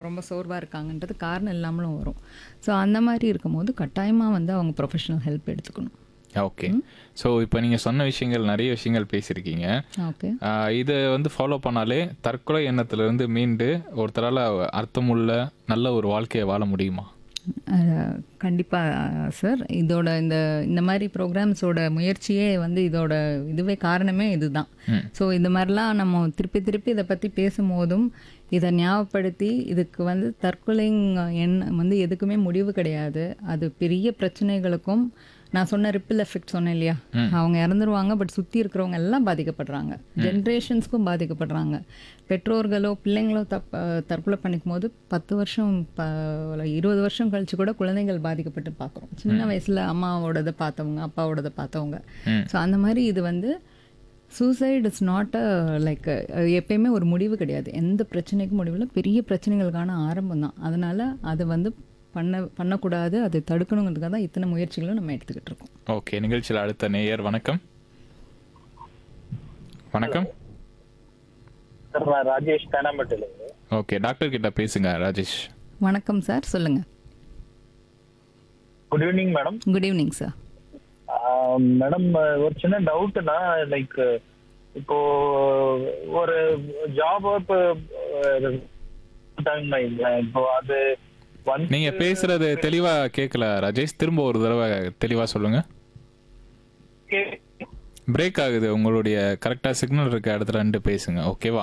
ரொம்ப சோர்வாக இருக்காங்கன்றது காரணம் இல்லாமலும் வரும் ஸோ அந்த மாதிரி இருக்கும்போது கட்டாயமாக வந்து அவங்க ப்ரொஃபஷனல் ஹெல்ப் எடுத்துக்கணும் ஓகே ஸோ இப்போ நீங்கள் சொன்ன விஷயங்கள் நிறைய விஷயங்கள் பேசியிருக்கீங்க ஓகே ஆஹ் இதை வந்து ஃபாலோ பண்ணாலே தற்கொலை எண்ணத்திலிருந்து மீண்டு ஒருத்தரால் அர்த்தமுள்ள நல்ல ஒரு வாழ்க்கையை வாழ முடியுமா கண்டிப்பாக சார் இதோட இந்த இந்த மாதிரி ப்ரோக்ராம்ஸோட முயற்சியே வந்து இதோட இதுவே காரணமே இதுதான் ஸோ இந்த மாதிரிலாம் நம்ம திருப்பி திருப்பி இதை பற்றி பேசும்போதும் இதை ஞாபகப்படுத்தி இதுக்கு வந்து தற்கொலை எண்ண வந்து எதுக்குமே முடிவு கிடையாது அது பெரிய பிரச்சனைகளுக்கும் நான் சொன்ன ரிப்பிள் எஃபெக்ட் சொன்னேன் இல்லையா அவங்க இறந்துருவாங்க பட் சுற்றி இருக்கிறவங்க எல்லாம் பாதிக்கப்படுறாங்க ஜென்ரேஷன்ஸ்க்கும் பாதிக்கப்படுறாங்க பெற்றோர்களோ பிள்ளைங்களோ தப் தற்கொலை பண்ணிக்கும் போது பத்து வருஷம் ப இருபது வருஷம் கழிச்சு கூட குழந்தைகள் பாதிக்கப்பட்டு பார்க்குறோம் சின்ன வயசில் அம்மாவோடதை பார்த்தவங்க அப்பாவோடதை பார்த்தவங்க ஸோ அந்த மாதிரி இது வந்து suicide is not a like எப்பயுமே ஒரு முடிவு கிடையாது எந்த பிரச்சனைக்கும் முடிவில் பெரிய பிரச்சனைகளுக்கான ஆரம்பம் தான் அதனால் அதை வந்து பண்ண பண்ணக்கூடாது அதை தடுக்கணுங்கிறதுக்காக தான் இத்தனை முயற்சிகளும் நம்ம எடுத்துக்கிட்டு இருக்கோம் ஓகே நிகழ்ச்சியில் அடுத்த நேயர் வணக்கம் வணக்கம் சார் நான் ராஜேஷ் தேனாம்பட்டில ஓகே டாக்டர் கிட்ட பேசுங்க ராஜேஷ் வணக்கம் சார் சொல்லுங்கள் good evening madam good evening sir madam ஒரு சின்ன டவுட்னா லைக் இப்போ ஒரு ஜாப் இப்போ இப்போ அது வந்து நீங்க பேசுறது தெளிவா கேட்கல ராஜேஷ் திரும்ப ஒரு தடவை தெளிவா சொல்லுங்க பிரேக் ஆகுது உங்களுடைய கரெக்டா சிக்னல் இருக்க இடத்துல ரெண்டு பேசுங்க ஓகேவா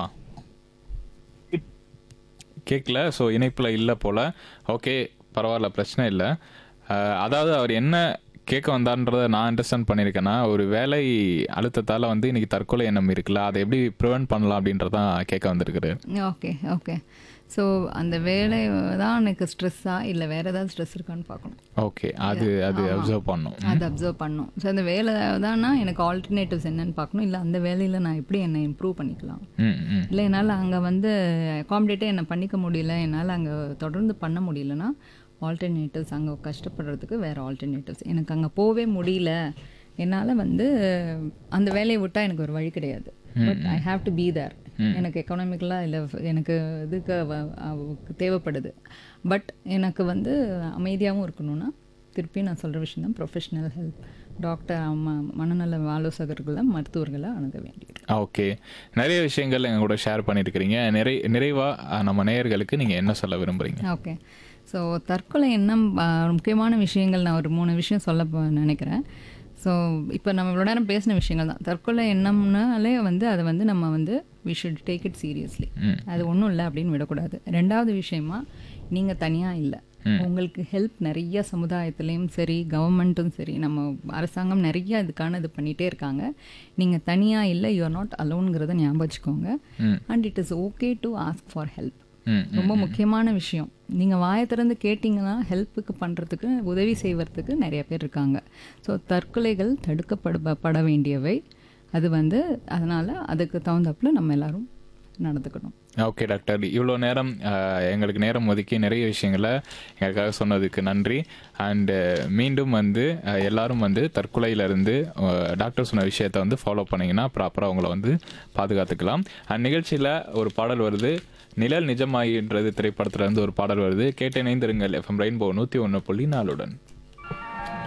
கேட்கல ஸோ இணைப்பில் இல்லை போல ஓகே பரவாயில்ல பிரச்சனை இல்லை அதாவது அவர் என்ன கேட்க வந்தான்றதை நான் அண்டர்ஸ்டாண்ட் பண்ணியிருக்கேன்னா ஒரு வேலை அழுத்தத்தால் வந்து இன்னைக்கு தற்கொலை எண்ணம் இருக்குல்ல அதை எப்படி ப்ரிவென்ட் பண்ணலாம் அப்படின்றதான் கேட்க வந்திருக்குது ஓகே ஓகே ஸோ அந்த வேலை தான் எனக்கு ஸ்ட்ரெஸ்ஸாக இல்லை வேறு ஏதாவது ஸ்ட்ரெஸ் இருக்கான்னு பார்க்கணும் ஓகே அது அது அப்சர்வ் பண்ணும் அதை அப்சர்வ் பண்ணணும் ஸோ அந்த வேலை தானா எனக்கு ஆல்டர்னேட்டிவ்ஸ் என்னன்னு பார்க்கணும் இல்லை அந்த வேலையில் நான் எப்படி என்னை இம்ப்ரூவ் பண்ணிக்கலாம் ம் ம் இல்லை என்னால் அங்கே வந்து அகாமடேட்டே என்னை பண்ணிக்க முடியல என்னால் அங்கே தொடர்ந்து பண்ண முடியலன்னா ஆல்டர்னேட்டிவ்ஸ் அங்கே கஷ்டப்படுறதுக்கு வேறு ஆல்டர்னேட்டிவ்ஸ் எனக்கு அங்கே போகவே முடியல என்னால் வந்து அந்த வேலையை விட்டால் எனக்கு ஒரு வழி கிடையாது but I have to be there எனக்கு எக்கனாமிக்கலாக இல்லை எனக்கு இதுக்கு வ- அவ- தேவைப்படுது பட் எனக்கு வந்து அமைதியாகவும் இருக்கணும்னா திருப்பி நான் சொல்கிற விஷயம் தான் ப்ரொஃபஷனல் ஹெல்ப் டாக்டர் ம மனநல ஆலோசகர்களை மருத்துவர்களை அணுக வேண்டியது ஓகே நிறைய விஷயங்கள் எங்க கூட ஷேர் பண்ணியிருக்கிறீங்க நிறை நிறைவாக நம்ம நேயர்களுக்கு நீங்கள் என்ன சொல்ல விரும்புறீங்க ஓகே ஸோ தற்கொலை எண்ணம் ஆ, முக்கியமான விஷயங்கள் நான் ஒரு மூணு விஷயம் சொல்ல போ- நினைக்கிறேன் ஸோ இப்போ நம்ம இவ்வளோ நேரம் பேசின விஷயங்கள் தான் தற்கொலை எண்ணம்னாலே வந்து அதை வந்து நம்ம வந்து we should take it seriously அது ஒன்றும் இல்லை அப்படின்னு விடக்கூடாது ரெண்டாவது விஷயமா நீங்கள் தனியாக இல்லை உங்களுக்கு ஹெல்ப் நிறைய சமுதாயத்துலேயும் சரி கவர்மெண்ட்டும் சரி நம்ம அரசாங்கம் நிறைய இதுக்கான இது பண்ணிகிட்டே இருக்காங்க நீங்கள் தனியாக இல்லை யூஆர் நாட் அலோனுங்கிறத ஞாபகம் வச்சுக்கோங்க and it is okay to ask for help ம் ரொம்ப முக்கியமான விஷயம் நீங்கள் வாயை திறந்து கேட்டிங்கன்னா ஹெல்ப்புக்கு பண்ணுறதுக்கு உதவி செய்வதற்கு நிறைய பேர் இருக்காங்க ஸோ தற்கொலைகள் தடுக்கப்பட பட வேண்டியவை அது வந்து அதனால் அதுக்கு தகுந்தாப்புல நம்ம எல்லாரும் நடந்துக்கணும் ஓகே டாக்டர் இவ்வளோ நேரம் அஹ், எங்களுக்கு நேரம் ஒதுக்கி நிறைய விஷயங்களை எங்களுக்காக சொன்னதுக்கு நன்றி அண்டு மீண்டும் வந்து அஹ், எல்லாரும் வந்து தற்கொலையிலேருந்து டாக்டர் சொன்ன விஷயத்தை வந்து ஃபாலோ பண்ணிங்கன்னா ப்ராப்பராக அவங்கள வந்து பாதுகாத்துக்கலாம் அண்ட் நிகழ்ச்சியில் ஒரு பாடல் வருது நிழல் நிஜமாகின்றது திரைப்படத்துல இருந்து ஒரு பாடல் வருது கேட்டு இணைந்திருங்கள் எஃப்எம் ரெயின்போ நூற்றி ஒன்று புள்ளி நாலுடன்